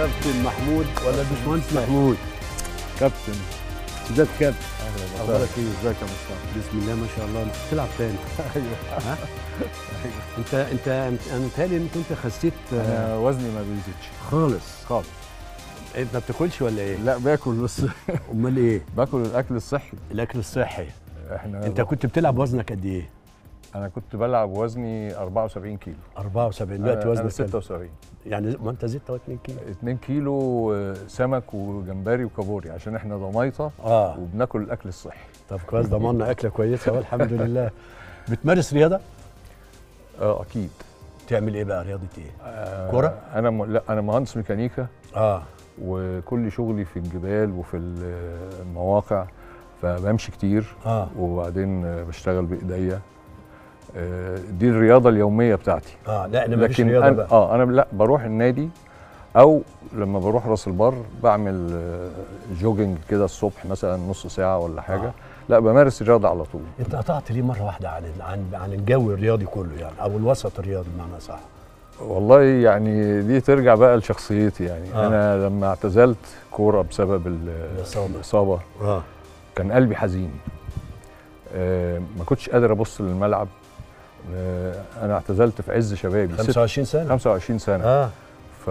كابتن محمود ولا الباشمهندس محمود كابتن ازيك يا كابتن اهلا اخبارك ايه ازيك يا مصطفى بسم الله ما شاء الله انت بتلعب تاني ايوه ها انت انت انت- انا متهيألي انك انت خسيت آه، انا وزني ما بيزيدش خالص خالص انت ما بتاكلش ولا ايه لا باكل بس امال ايه باكل الاكل الصحي الاكل الصحي احنا انت كنت بتلعب وزنك قد ايه انا كنت بلعب وزني 74 كيلو 74 دلوقتي أنا- وزنك انا كام؟ 76 يعني ما انت زدت 2 كيلو 2 كيلو آه، سمك وجمبري وكابوري عشان احنا ضمايطه اه وبناكل الاكل الصحي طب كويس ضمننا اكله كويسه اهو الحمد لله بتمارس رياضه اه اكيد تعمل ايه بقى رياضه ايه آه، كرة؟ انا م... لا انا مهندس ميكانيكا اه وكل شغلي في الجبال وفي المواقع فبمشي كتير اه وبعدين آه، بشتغل بايديا آه، دي الرياضه اليوميه بتاعتي اه لا انا مفيش لكن رياضه أنا بقى اه انا لا بروح النادي او لما بروح راس البر بعمل آه، جوجينج كده الصبح مثلا نص ساعه ولا حاجه آه. آه. لا بمارس الرياضه على طول انت قطعت ليه مره واحده عن عن عن الجو الرياضي كله يعني او الوسط الرياضي بمعنى صح والله يعني دي ترجع بقى لشخصيتي يعني آه. آه. انا لما اعتزلت كوره بسبب ال- الإصابة. الاصابه اه كان قلبي حزين آه ما كنتش قادر ابص للملعب آه انا اعتزلت في عز شبابي ست- 25 سنه 25 سنه اه ف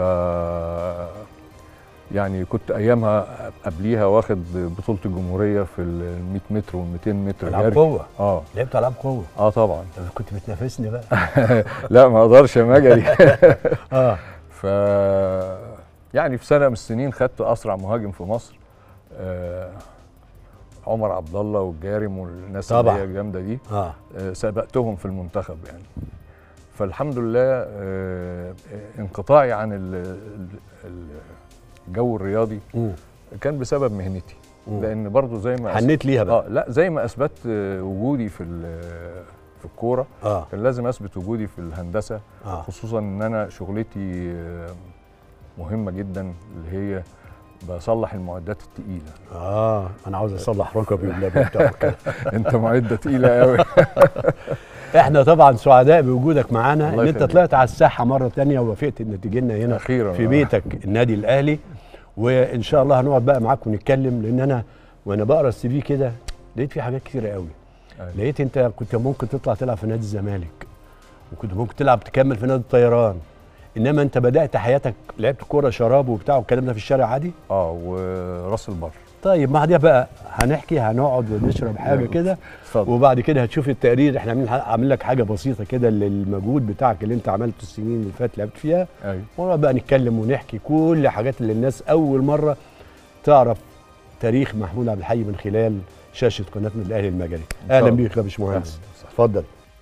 يعني كنت ايامها قبليها واخد بطوله الجمهوريه في ال 100 متر وال 200 متر العاب جري. قوه اه لعبت العاب قوه اه طبعا طب كنت بتنافسني بقى لا ما اقدرش ما اجري اه ف يعني في سنه من السنين خدت اسرع مهاجم في مصر آه عمر عبد الله والجارم والناس طبعا. اللي هي الجامده دي اه آه سبقتهم في المنتخب يعني فالحمد لله آه انقطاعي عن ال- ال- ال- الجو الرياضي مم. كان بسبب مهنتي مم. لان برضو زي ما أث- حنيت ليها بقى اه لا زي ما اثبت آه، وجودي في ال- في الكوره اه كان لازم اثبت وجودي في الهندسه اه خصوصا ان انا شغلتي آه، مهمه جدا اللي هي بصلح المعدات التقيله اه انا عاوز اصلح ركبي والنبي بتاعك كده انت معده تقيله قوي احنا طبعا سعداء بوجودك معانا الله ان انت يخليك. طلعت على الساحه مره تانية ووافقت ان تيجي لنا هنا اخيرا في آه. بيتك النادي الاهلي وان شاء الله هنقعد بقى معاك ونتكلم لان انا وانا بقرا السي في كده لقيت في حاجات كتيره قوي أيوة. لقيت انت كنت ممكن تطلع تلعب في نادي الزمالك وكنت ممكن تلعب تكمل في نادي الطيران انما انت بدات حياتك لعبت كوره شراب وبتاع والكلام ده في الشارع عادي اه وراس البر طيب ما دي بقى هنحكي هنقعد ونشرب حاجه يلا. كده اتفضل وبعد كده هتشوف التقرير احنا عاملين عاملين لك حاجه بسيطه كده للمجهود بتاعك اللي انت عملته السنين اللي فاتت لعبت فيها ايوه ونقعد بقى نتكلم ونحكي كل الحاجات اللي الناس اول مره تعرف تاريخ محمود عبد الحي من خلال شاشه قناتنا الاهلي المجري شاء اهلا الله. بيك يا باشمهندس أهلاً. اتفضل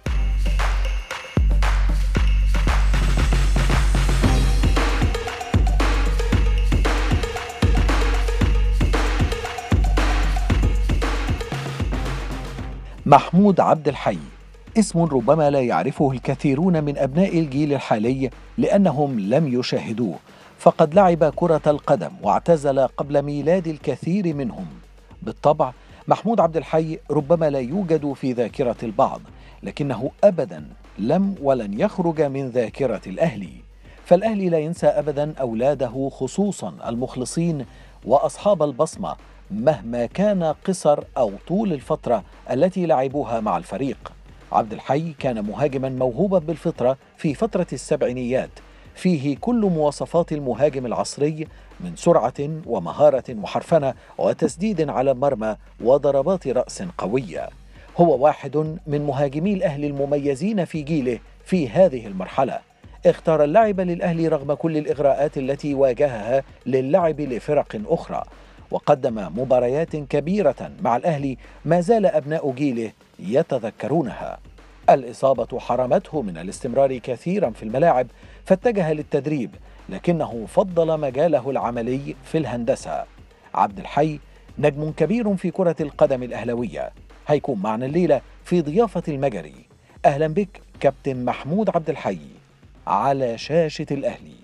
محمود عبد الحي اسم ربما لا يعرفه الكثيرون من ابناء الجيل الحالي لانهم لم يشاهدوه فقد لعب كره القدم واعتزل قبل ميلاد الكثير منهم بالطبع محمود عبد الحي ربما لا يوجد في ذاكره البعض لكنه ابدا لم ولن يخرج من ذاكره الاهلي فالاهلي لا ينسى ابدا اولاده خصوصا المخلصين واصحاب البصمه مهما كان قصر او طول الفتره التي لعبوها مع الفريق عبد الحي كان مهاجما موهوبا بالفطره في فتره السبعينيات فيه كل مواصفات المهاجم العصري من سرعه ومهاره وحرفنه وتسديد على المرمى وضربات راس قويه هو واحد من مهاجمي الاهلي المميزين في جيله في هذه المرحله اختار اللعب للاهلي رغم كل الاغراءات التي واجهها للعب لفرق اخرى وقدم مباريات كبيره مع الاهلي ما زال ابناء جيله يتذكرونها الاصابه حرمته من الاستمرار كثيرا في الملاعب فاتجه للتدريب لكنه فضل مجاله العملي في الهندسه عبد الحي نجم كبير في كره القدم الاهلويه هيكون معنا الليله في ضيافه المجري اهلا بك كابتن محمود عبد الحي على شاشه الاهلي